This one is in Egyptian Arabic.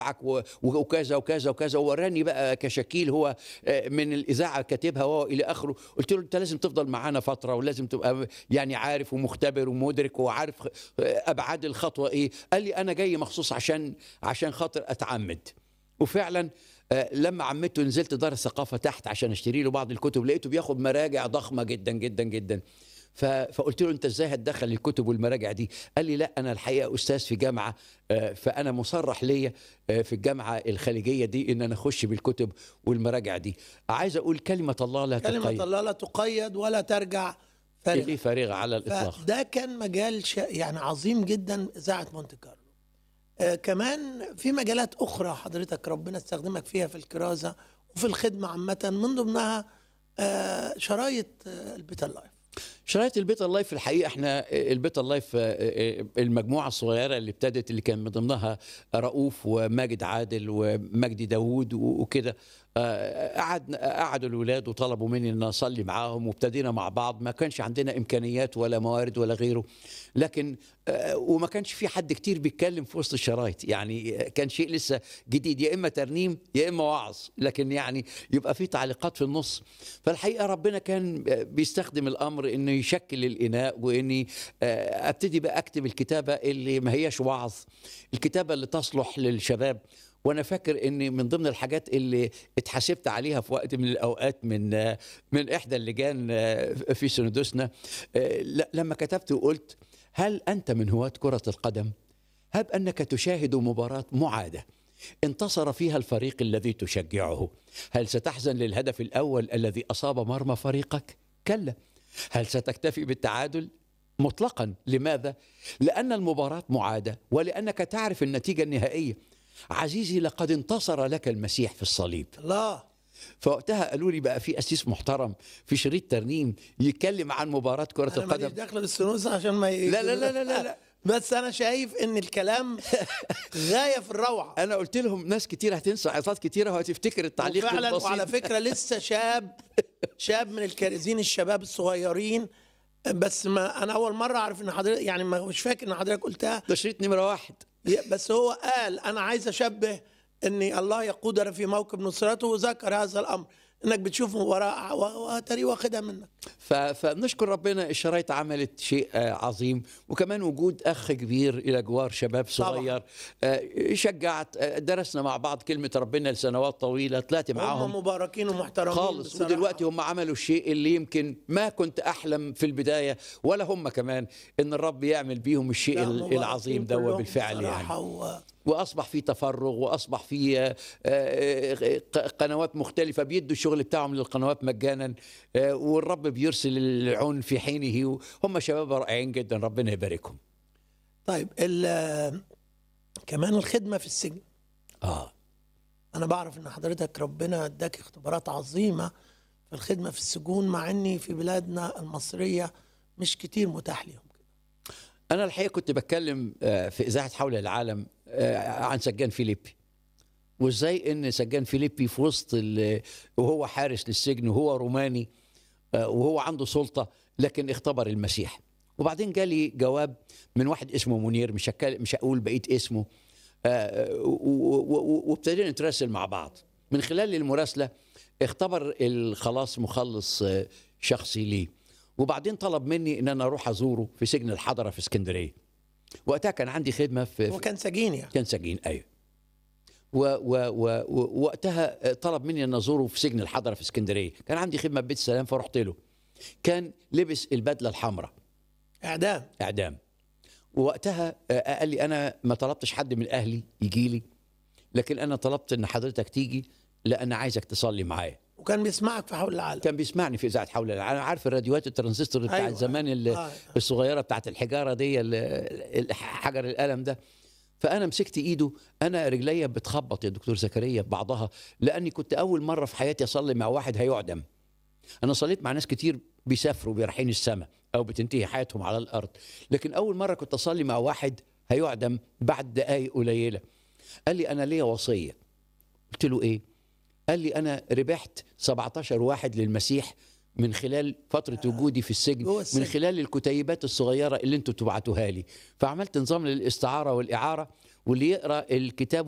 و- وكذا وكذا وكذا ووراني بقى كشكيل هو آه، من الاذاعه كاتبها وهو الى اخره قلت له انت لازم تفضل معانا فتره ولازم تبقى يعني عارف ومختبر ومدرك وعارف آه، ابعاد الخطوه ايه قال لي انا جاي مخصوص عشان عشان خاطر اتعمد وفعلا آه، لما عمته نزلت دار الثقافه تحت عشان اشتري له بعض الكتب لقيته بياخد مراجع ضخمه جدا جدا جدا ف- فقلت له انت ازاي هتدخل الكتب والمراجع دي قال لي لا انا الحقيقه استاذ في جامعه آه، فانا مصرح ليا آه، في الجامعه الخليجيه دي ان انا اخش بالكتب والمراجع دي عايز اقول كلمه الله لا كلمة تقيد الله لا تقيد ولا ترجع فارغة ليه فارغه على الاطلاق فده كان مجال شا... يعني عظيم جدا إذاعة مونte كارلو آه كمان في مجالات أخرى حضرتك ربنا استخدمك فيها في الكرازة وفي الخدمة عامة من ضمنها آه شرايط آه البيت اللايف شرايط البيت اللايف في الحقيقه احنا البيت اللايف آه، آه، المجموعه الصغيره اللي ابتدت اللي كان من ضمنها رؤوف وماجد عادل ومجدي داوود و- وكده آه، قعد قعدوا الولاد وطلبوا مني ان اصلي معاهم وابتدينا مع بعض ما كانش عندنا امكانيات ولا موارد ولا غيره لكن آه، وما كانش في حد كتير بيتكلم في وسط الشرايط يعني آه، كان شيء لسه جديد يا اما ترنيم يا اما وعظ لكن يعني يبقى في تعليقات في النص فالحقيقه ربنا كان آه، بيستخدم الامر انه يشكل الاناء واني آه، ابتدي بقى اكتب الكتابه اللي ما هياش وعظ الكتابه اللي تصلح للشباب وانا فاكر ان من ضمن الحاجات اللي اتحاسبت عليها في وقت من الاوقات من آه، من احدى اللجان آه، في سندوسنا آه، ل- لما كتبت وقلت هل انت من هواة كرة القدم؟ هب انك تشاهد مباراة معادة انتصر فيها الفريق الذي تشجعه هل ستحزن للهدف الاول الذي اصاب مرمى فريقك؟ كلا هل ستكتفي بالتعادل؟ مطلقا لماذا؟ لان المباراة معادة ولانك تعرف النتيجة النهائية عزيزي لقد انتصر لك المسيح في الصليب الله فوقتها قالوا لي بقى في اسيس محترم في شريط ترنيم يتكلم عن مباراه كره أنا ماليش القدم داخل بالسنوس عشان ما ي... لا لا لا لا لا, لا. بس أنا شايف إن الكلام غاية في الروعة انا قلت لهم ناس كتير هتنسى عظات كتيره وهتفتكر التعليق وفعلا البسيط وعلى فكره لسه شاب شاب من الكارزين الشباب الصغيرين بس ما انا اول مره اعرف ان حضرتك يعني ما مش فاكر ان حضرتك قلتها ده شريط نمره واحد بس هو قال انا عايز اشبه ان الله يقودنا في موكب نصرته وذكر هذا الامر انك بتشوف مباراه وتري واخدها منك ف- فنشكر ربنا الشرايط عملت شيء آه، عظيم وكمان وجود اخ كبير الى جوار شباب صغير آه، شجعت آه، درسنا مع بعض كلمه ربنا لسنوات طويله طلعت هم معاهم مباركين ومحترمين خالص بصراحة. ودلوقتي هم عملوا الشيء اللي يمكن ما كنت احلم في البدايه ولا هم كمان ان الرب يعمل بيهم الشيء لا، ال- مباركين العظيم ده كلهم بالفعل يعني بصراحة و... واصبح في تفرغ واصبح في آه، آه، ق- قنوات مختلفه بيدوا الشغل بتاعهم للقنوات مجانا آه، والرب بيرسل العون في حينه هم شباب رائعين جدا ربنا يباركهم طيب ال... كمان الخدمه في السجن اه انا بعرف ان حضرتك ربنا اداك اختبارات عظيمه في الخدمه في السجون مع اني في بلادنا المصريه مش كتير متاح ليهم كده انا الحقيقه كنت بتكلم آه، في اذاعه حول العالم آه، عن سجان فيليبي وازاي ان سجان فيليبي في وسط ال- وهو حارس للسجن وهو روماني آه، وهو عنده سلطه لكن اختبر المسيح وبعدين جالي جواب من واحد اسمه منير مش هتكلم- مش هقول بقيه اسمه آه، و- و- و- وابتدينا نتراسل مع بعض من خلال المراسله اختبر الخلاص مخلص آه، شخصي ليه وبعدين طلب مني ان انا اروح ازوره في سجن الحضره في اسكندريه وقتها كان عندي خدمه في هو كان سجين يعني كان سجين ايوه و و و ووقتها طلب مني ان ازوره في سجن الحضره في اسكندريه كان عندي خدمه في بيت السلام فرحت له كان لبس البدله الحمراء اعدام اعدام ووقتها آه، قال لي انا ما طلبتش حد من اهلي يجي لي لكن انا طلبت ان حضرتك تيجي لان عايزك تصلي معايا وكان بيسمعك في حول العالم كان بيسمعني في اذاعه حول العالم انا عارف الراديوهات الترانزستور بتاعت أيوة. زمان اللي آه. الصغيره بتاعت الحجاره دي ال- ال- حجر القلم ده فانا مسكت ايده انا رجليا بتخبط يا دكتور زكريا ببعضها لاني كنت اول مره في حياتي اصلي مع واحد هيعدم انا صليت مع ناس كتير بيسافروا بيرحين السماء او بتنتهي حياتهم على الارض لكن اول مره كنت اصلي مع واحد هيعدم بعد دقائق قليله قال لي انا ليا وصيه قلت له ايه قال لي انا ربحت 17 واحد للمسيح من خلال فترة وجودي في السجن جوه من السجن. خلال الكتيبات الصغيرة اللي انتوا تبعتوها لي فعملت نظام للاستعارة والإعارة واللي يقرأ الكتاب